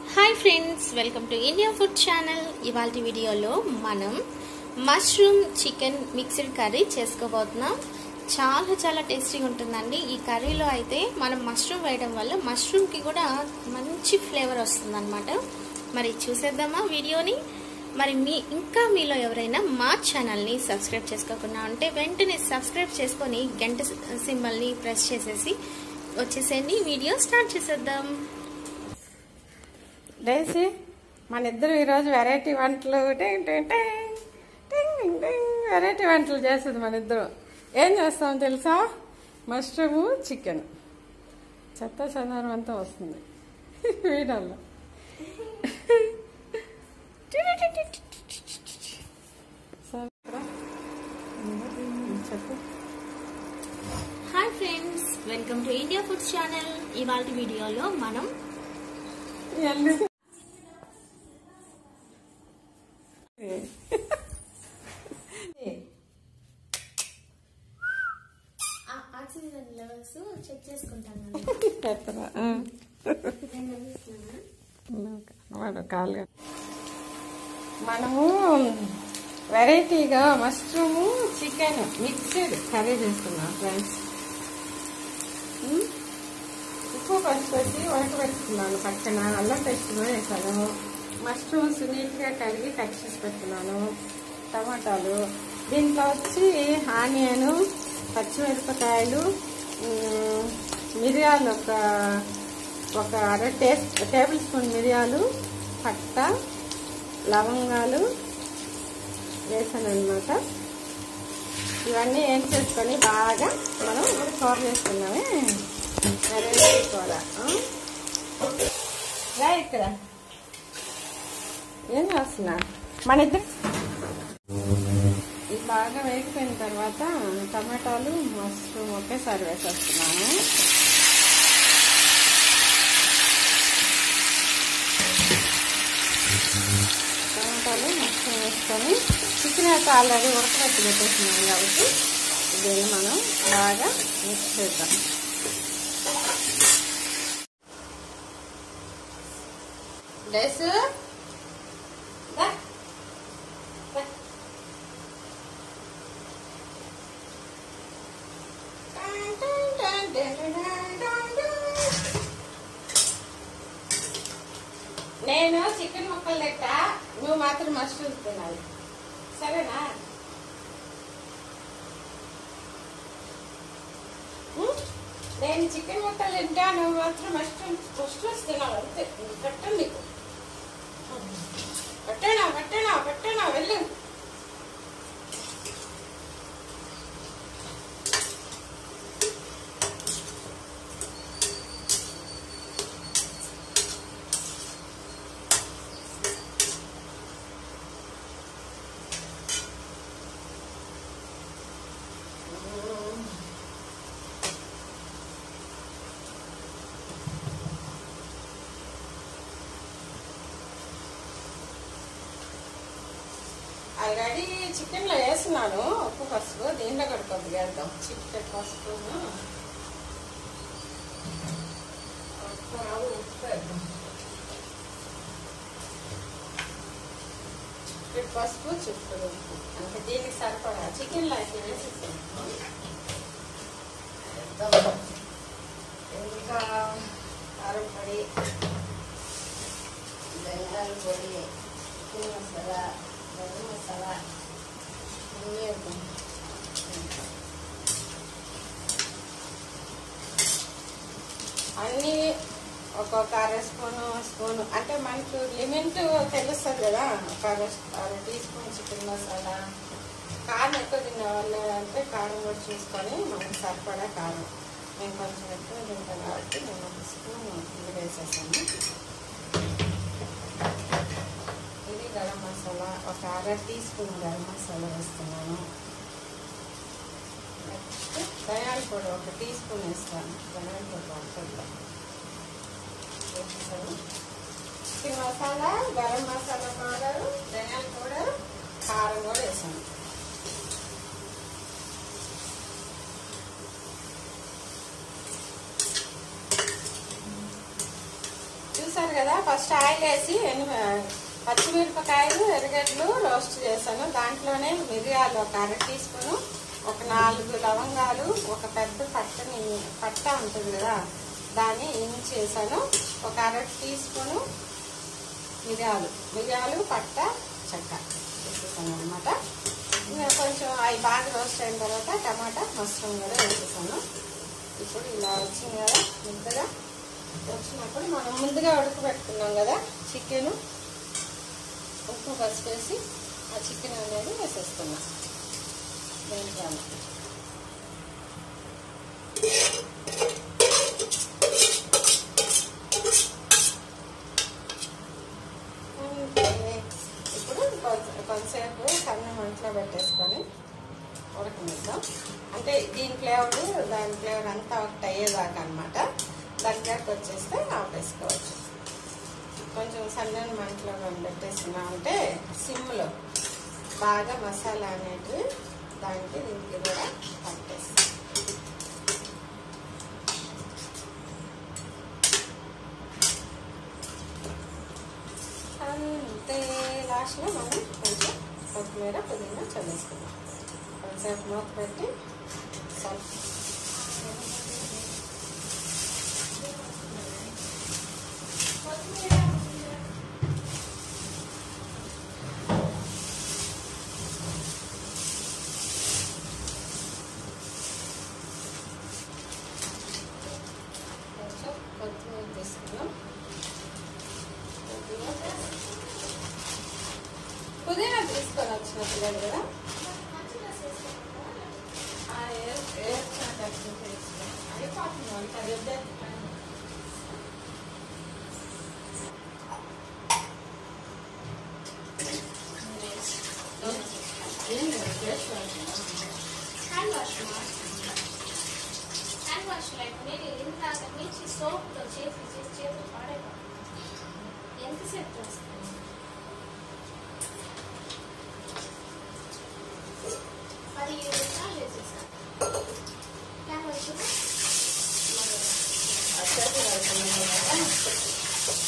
Hi friends welcome to India food channel ఇవాళ వీడియోలో మనం మష్రూమ్ చికెన్ మిక్స్డ్ కర్రీ చేసుకోబోతున్నాం చాలా చాలా టేస్టీగా ఉంటుందండి ఈ కర్రీలో అయితే మనం మష్రూమ్ వేయడం వల్ల మష్రూమ్కి కూడా మంచి ఫ్లేవర్ వస్తుందన్నమాట మరి చూసేద్దామా వీడియోని మరి మీ ఇంకా మీలో ఎవరైనా మా ఛానల్ని సబ్స్క్రైబ్ చేసుకోకుండా ఉంటే వెంటనే సబ్స్క్రైబ్ చేసుకొని గంట సింబల్ని ప్రెస్ చేసేసి వచ్చేసేయండి వీడియో స్టార్ట్ చేసేద్దాం డేసి మన ఇద్దరు ఈరోజు వెరైటీ వంటలు టింగ్ టింగ్ టింగ్ టింగ్ టింగ్ టింగ్ వెరైటీ వంటలు చేస్తుంది మన ఇద్దరు ఏం చేస్తాం తెలుసా మష్రూము చికెన్ చెత్త చందనం అంతా వస్తుంది వీడల్లో సరే చెప్పు hi friends welcome to India food channel ఇవాళ వీడియోలో మనం ఎల్లు ఆక్సిజన్ లెవెల్స్ చెక్ చేసుకుంటాను పెడతారా వాడు కాలుగా మనము వెరైటీగా మష్రూము చికెన్ మిక్స్డ్ కర్రీ చేస్తున్నాం ఫ్రెండ్స్ ఉప్పు పసుపు వేసి ఉడకబెట్టుకున్నాను పక్కన అల్లం పేస్ట్ కూడా వేసాను మష్రూమ్స్ నీట్గా కడిగి కట్ చేసి పెట్టుకున్నాను టమాటాలు దీంట్లో వచ్చి ఆనియన్ పచ్చిమిరపకాయలు ఉమ్, మిరియాలు ఒక ఒక అర టే టేబుల్ స్పూన్ మిరియాలు పట్ట లవంగాలు వేసాను అనమాట ఇవన్నీ ఏం చేసుకొని బాగా మనం ఇప్పుడు కూర చేసుకున్నామే వెరైటీ కూర ఆ? రా ఇక్కడ ఏం చేస్తున్నా మన ఇద్దరు ఇది బాగా వేగిపోయిన తర్వాత టమాటాలు మష్రూమ్ ఒకేసారి వేసేస్తున్నాను టమాటాలు మష్రూమ్ వేసుకొని చికెన్ అయితే ఆల్రెడీ ఉడకబెట్టి పెట్టేస్తున్నాం కాబట్టి దీన్ని మనం బాగా మిక్స్ చేద్దాం డేసు దా. దా. నేను చికెన్ ముక్కలు లెక్క నువ్వు మాత్రం మష్రూమ్ తినాలి సరేనా ఉం? నేను చికెన్ ముక్కలు తింటా నువ్వు మాత్రం మష్రూమ్ మష్రూమ్స్ తినాలి అంతే కట్టం నీకు పట్టేనా పట్టేనా పట్టేనా వెళ్ళు ఆల్రెడీ చికెన్ లో వేస్తున్నాను ఉప్పు పసుపు దీంట్లో కూడా కొద్దిగా వేద్దాం చికెన్ పసుపు ఉప్పు రావు, ఉప్పు వేద్దాం చికెన్ పసుపు చిక్కుడు ఉప్పు అంటే దీనికి సరిపడా చికెన్ లో అయితే వేసేసాను వేద్దాం. ఇంకా కారం పొడి ధనియాల పొడి చికెన్ మసాలా గరం మసాలా అన్నీ వేద్దాం. అన్నీ ఒక్కొక్క అర స్పూను స్పూను అంటే మనకు లిమిట్ తెలుస్తుంది కదా ఒక అర అర టీ స్పూన్ చికెన్ మసాలా కారం ఎక్కువ తినే వాళ్ళు అంటే కారం కూడా చూసుకొని మనకు సరిపడా కారం నేను కొంచెం ఎక్కువ తింటాను కాబట్టి నేను ఒక స్పూన్ ఇది వేసేసాను ఇది గరం మసాలా ఒక అర టీ స్పూన్ గరం మసాలా వేస్తున్నాను నెక్స్ట్ ధనియాల పొడి ఒక టీ స్పూన్ వేస్తాను ధనియాల పొడి వాడుతుంటాం వేసేసాను చికెన్ మసాలా గరం మసాలా పౌడర్ ధనియాల పౌడర్ కారం కూడా వేసాను చూసారు కదా ఫస్ట్ ఆయిల్ వేసి ఎన్ని- పచ్చిమిరపకాయలు ఎర్రగడ్డలు రోస్ట్ చేశాను దాంట్లోనే మిరియాలు ఒక అర టీ స్పూను ఒక నాలుగు లవంగాలు ఒక పెద్ద పట్టని పట్ట ఉంటుంది కదా దాన్ని ఇంగ్ చేశాను ఒక అర టీ స్పూను మిరియాలు మిరియాలు పట్ట చెక్క వేసేసాను అనమాట ఇంకా కొంచెం అవి బాగా రోస్ట్ అయిన తర్వాత టమాటా మష్రూమ్ కూడా వేసేసాను ఇప్పుడు ఇలా వచ్చింది కదా ముద్దగా వచ్చినప్పుడు మనం ముందుగా ఉడకబెట్టుకున్నాం కదా చికెన్ ఉప్పు పసుపు వేసి ఆ చికెన్ అనేది వేసేస్తున్నాం దేంట్లో అంతే. ఇప్పుడు కొంచెం- కొంతసేపు సన్న మంటలో పెట్టేసుకొని ఉడకనిద్దాం అంటే దీని ఫ్లేవర్ దాని ఫ్లేవర్ అంతా ఒకటి అయ్యేదాకా అనమాట దగ్గరకు వచ్చేస్తే ఆపేసుకోవచ్చు కొంచెం సన్నని మంటలో మనం పెట్టేసుకున్నామంటే సిమ్లో బాగా మసాలా అనేది దానికి దీనికి కూడా పట్టేస్తాం అంతే లాస్ట్లో మనం కొంచెం కొత్తిమీర పుదీనా చల్లేసుకున్నాం కొంచెంసేపు మూత పెట్టి సల్ కొంచెం కొత్తిమీర తీసుకున్నాం పుదీనా తీసుకొని వచ్చిన పిల్లలు కదా ఆ, ఏ- ఏడ్చినట్టు చేసుకో. అయిపోతుంది వంట రేపు ఏం లేదు, చేసుకోవాలి. హ్యాండ్ వాష్ హ్యాండ్ వాష్ లేకపోతే ఇంత మించి సోప్తో చేసి చేసి చేతులు పాడైపో ఎంతసేపు చేస్తాను పది నిమిషాలు చేసేసాను హ్యాండ్ వాష్ అత్యవసర అవుతుంది కదా.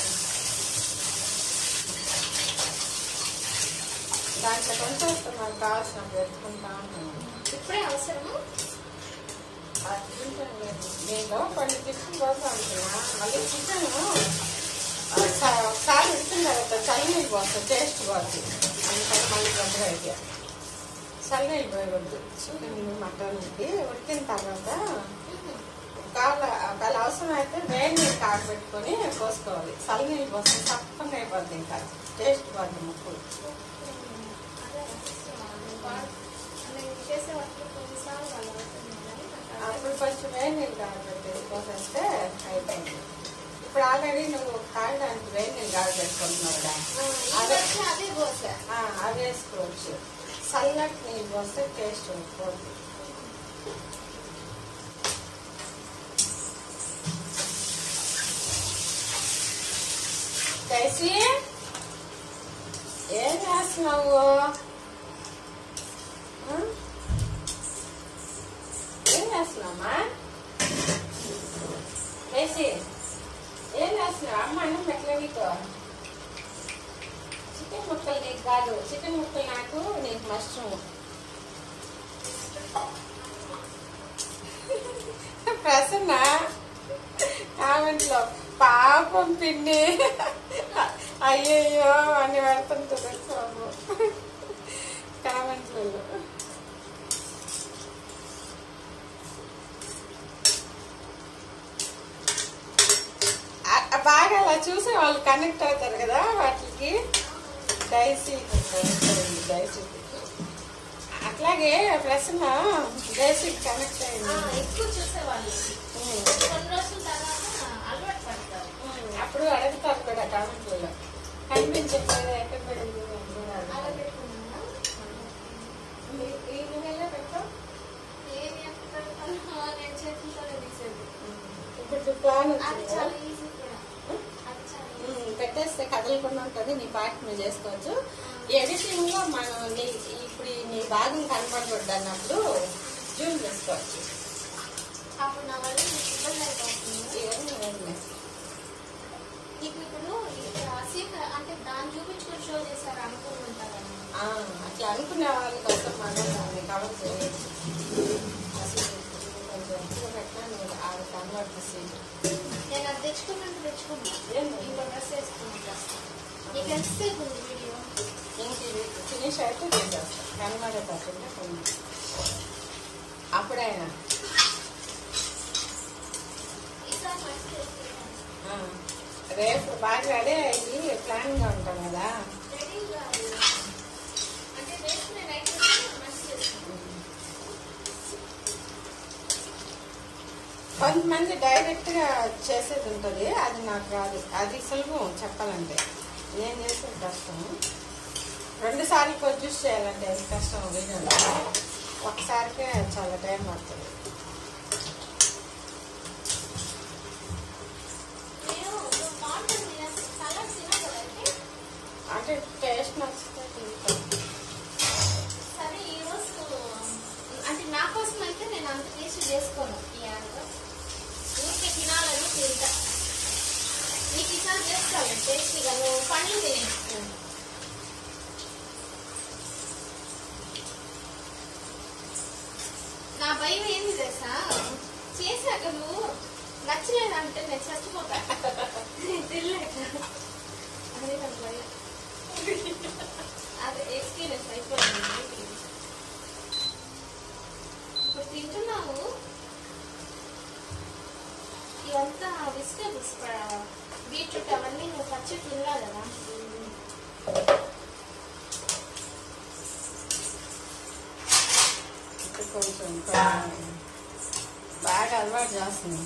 దాంట్లో కొంచెం వస్తే మనకు కావాల్సినప్పుడు ఎత్తుకుంటా ఉంటాను ఇప్పుడే అవసరము అది తింటాను లేదు. నేను కొన్ని టిఫిన్ కోసం అనుకున్నా మళ్ళీ చికెన్ ఒకసారి ఉడికిన తర్వాత చల్లనీళ్ళు పోస్తాను టేస్ట్ పోతుంది అందుకని మళ్ళీ గొప్పగా అయితే చల్లనీళ్ళు పోయవద్దు చికెన్ మటన్కి ఉడికిన తర్వాత కావాల ఒకవేళ అవసరం అయితే వేడి నీళ్ళు కాగబెట్టుకొని పోసుకోవాలి చల్లనీళ్ళు పోస్తే తప్పకుండా అయిపోద్ది ఇంకా టేస్ట్ పోద్ది ముక్కు అదే నేను చేసే వాటికి కొన్నిసార్లు వాళ్ళు అవుతుంది కానీ నాకు అర్థం అప్పుడు కొంచెం వేడి నీళ్ళు కాగబెట్టేసి పోసేస్తే అయిపోయింది ఇప్పుడు ఆల్రెడీ నువ్వు తాగడానికి వేడి నీళ్ళు కాగబెట్టుకుంటున్నావు కదా ఇది వచ్చి అదే పోసా ఆ, అది వేసుకోవచ్చు చల్లటి నీళ్ళు పోస్తే టేస్ట్ పోతుంది దయసి ఏం చేస్తున్నావు ఆ? ఏం చేస్తున్నావమ్మా దయసి ఏం చేస్తున్నావు అమ్మ అన్నం పెట్టలే నీకు చికెన్ ముక్కలు నీకు కాదు చికెన్ ముక్కలు నాకు నీకు మష్రూమ్ ప్రసన్న కామెంట్లో పాపం పిన్ని అయ్యయ్యో అని పెడుతుంటుంది బాబు కామెంట్లలో ఆ- ఆ బాగా అలా చూసి వాళ్ళు కనెక్ట్ అవుతారు కదా వాటికి డైసీ డైసీ అట్లాగే ప్రశ్న డైసీ కనెక్ట్ ఆ, అయింది ఎక్కువ చూసేవాళ్ళు ఉమ్. కొన్ని రోజుల తర్వాత అలవాటు పడతారు ఉమ్, అప్పుడు అడుగుతారు కూడా కామెంట్లలో కనిపించట్లేదు ఎక్కడ పడింది అని కూడా అలా అడుగుతారు. పెట్టుకున్నాను ఈ- ఈ నువ్వెలా పెట్టావు ఏది ఎంత పెడతానో నేను చేతులతోనే తీసేది ఇప్పుడు ప్లాన్ అది వచ్చింది చాలా కదా? ఈజీ కూడా ఉమ్, అది చాలా ఈజీ ఉమ్, పెట్టేస్తే కదలకుండా ఉంటుంది నీ పార్ట్ నువ్వు చేసుకోవచ్చు ఎడిటింగ్ లో మనం నీ ఇప్పుడు ఈ నీ భాగం కనపడకూడదు అన్నప్పుడు జూమ్ చేసుకోవచ్చు అప్పుడు నా వల్ల మీకు ఇబ్బంది అయిపోతుంది ఏం లేదు. నీకు ఇప్పుడు ఇక్కడ సీన్ అంటే దాన్ని చూపించుకొని షో చేశారు అనుకుని ఉంటారని ఆ, అట్లా అనుకునే వాళ్ళకి అసలు మనం దాన్ని కవర్ చేయొచ్చు అసలు ఇది కొంచెం ఎక్కువ పెట్టినా నేను ఆరు కనబడుతుంది నేను అది తెచ్చుకున్నట్టు తెచ్చుకున్నా ఏంది? ఇంకో డ్రెస్ వేసుకుని నీకు ఎంతసేపు ఉంది వీడియో ఇంక ఇది ఫినిష్ అయితే చేసేస్తాను కనబడేటట్టుంటే కొన్ని అప్పుడైనా ఈసారి మంచి చేసుకున్నాను ఆ, రేపు బాగా రెడీ అయ్యి ప్లాన్గా ఉంటాం కదా రెడీగా అంటే వేసుకునే నైట్ మంచి చేసుకున్నాను కొంతమంది డైరెక్ట్ గా చేసేది ఉంటుంది అది నాకు రాదు అది సులభం చెప్పాలంటే నేను చేసేది కష్టం రెండు సార్లు ప్రొడ్యూస్ చేయాలంటే అది కష్టం వీడియోలో ఒకసారికే చాలా టైం పడుతుంది నేను బాగుంటుంది నేను సలాడ్ తినకూడదంటే అంటే టేస్ట్ నచ్చితే తింటాం సరే ఈ రోజు అంటే నా కోసం అయితే నేను అంత టేస్ట్ చేసుకోను ఈ ఆడలో ఊరికే తినాలని తింటా నీకు ఈసారి చేస్తాను టేస్టీగా నువ్వు పండ్లు తినేస్తాను నా భయం ఏంది తెలుసా చేశాక నువ్వు నచ్చలేదంటే నేను చచ్చిపోతా తినలేక అదే నాకు భయం అదే ఎక్స్పీరియన్స్ అయిపోయింది ఇప్పుడు తింటున్నాము ఇవంతా వెజిటేబుల్స్ బీట్రూట్ అవన్నీ నువ్వు పచ్చి తిన్నా కదా ఇప్పుడు కొంచెం కొంచెం బాగా అలవాటు చేస్తుంది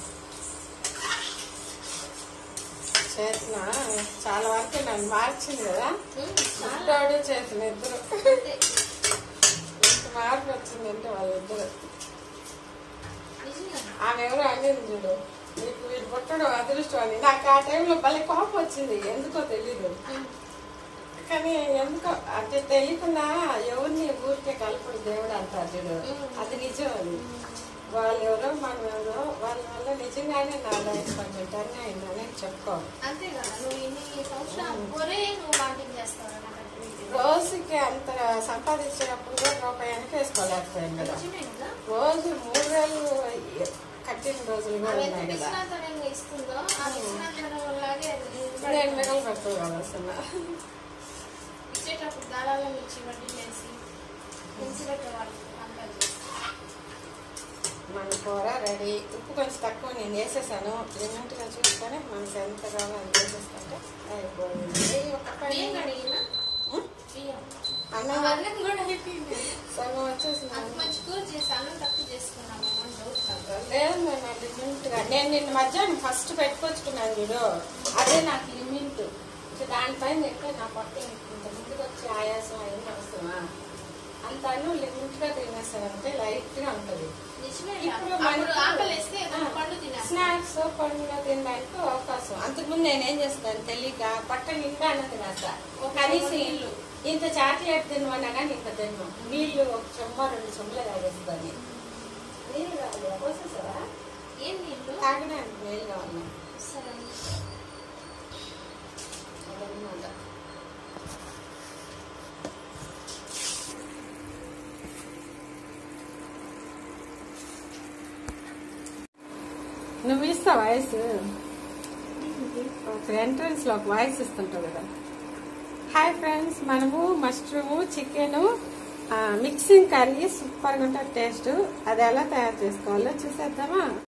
చేసిన చాలా వరకు నన్ను మార్చింది కదా మ్మ్, చాలా పుట్టాడు చేసిన ఇద్దరు అంతే. ఇంత మార్పు వచ్చిందంటే వాళ్ళిద్దరు నిజంగా ఆమె ఎవరో అనేది చూడు నీకు వీడు పుట్టడం అదృష్టం అని నాకు ఆ టైంలో భలే కోపం వచ్చింది ఎందుకో తెలీదు మ్మ్. కానీ ఎందుకో అంటే తెలియకుండా ఎవరిని ఊరికే కలపడు దేవుడు అంటారు చూడు అది నిజం అది వాళ్ళు ఎవరో మనం ఎవరో వాళ్ళ వల్ల నిజంగానే నా లైఫ్ కొంచెం టర్న్ అయిందని చెప్పుకోవాలి అంతే కదా నువ్వు ఇన్ని సంవత్సరాలు ఒరే నువ్వు వాంటింగ్ చేస్తావు నాకు అర్థమైంది. రోజుకి అంత సంపాదించేటప్పుడు కూడా రూపాయి వెనక వేసుకోలేకపోయాను కదా నిజమే కదా రోజు మూడు వేలు కట్టిన రోజులు కూడా ఆమె ఎంత ఉన్నాయి కదా విశ్రాంతంగా ఇస్తుందో ఆ విశ్రాంతం లాగే ఇప్పుడు ఎన్ని రకాలు పెడతావు కదా అసలు ఇచ్చేటప్పుడు దారాలను ఇచ్చి వడ్డీ వేసి పెంచిపెట్టేవాళ్ళు అంతా చేసి. మన కూర రెడీ ఉప్పు కొంచెం తక్కువ నేను వేసేసాను లిమిట్గా చూసుకొని మనకి ఎంత కావాలో అది వేసేసుకుంటే అయిపోయింది ఒక పని. బియ్యం కడిగినా ఉం? బియ్యం అన్నం అన్నం కూడా అయిపోయింది సగం వచ్చేసింది అంత మంచి కూర చేసి అన్నం తక్కువ చేసుకున్నాము అని డౌట్ నాకు. లేదు నేను అది లిమిట్గా నేను నిన్న మధ్యాహ్నం ఫస్ట్ పెట్టుకొచ్చుకున్నాను చూడు అదే నాకు లిమిట్ ఇంకా దానిపైన ఎక్కువ నా పట్ల ఇంత ముందుకు వచ్చి ఆయాసం అయింది అవసరమా అంతాను లిమిట్గా తినేస్తానంటే లైట్గా ఉంటుంది నిజమే ఇప్పుడు అప్పుడు మనకి- ఆకలి వేస్తే ఏదైనా పండు తినేస్తాను స్నాక్స్ పండుగ తినడానికి అవకాశం అంతకుముందు నేనేం చేస్తాను తెలియక పట్ట నిండా అన్నది తినేస్తా కనీసం ఇల్లు ఇంత చాక్లెట్ తినమన్నా కానీ ఇంత తిన్నాం నీళ్ళు ఒక చెమ్మ రెండు చెమ్మలు తాగేస్తుంది నీళ్ళు కావాలి పోసేసావా ఏం నీళ్ళు తాగడానికి నీళ్ళు కావాలి సరే అదనమాట నువ్వు ఇస్తా వాయిస్ ఒక ఎంట్రన్స్ లో ఒక వాయిస్ ఇస్తుంటావు కదా హాయ్ ఫ్రెండ్స్ మనము మష్రూమ్ చికెన్ మిక్సింగ్ కర్రీ సూపర్గా ఉంటుంది టేస్ట్ అది ఎలా తయారు చేసుకోవాలో చూసేద్దామా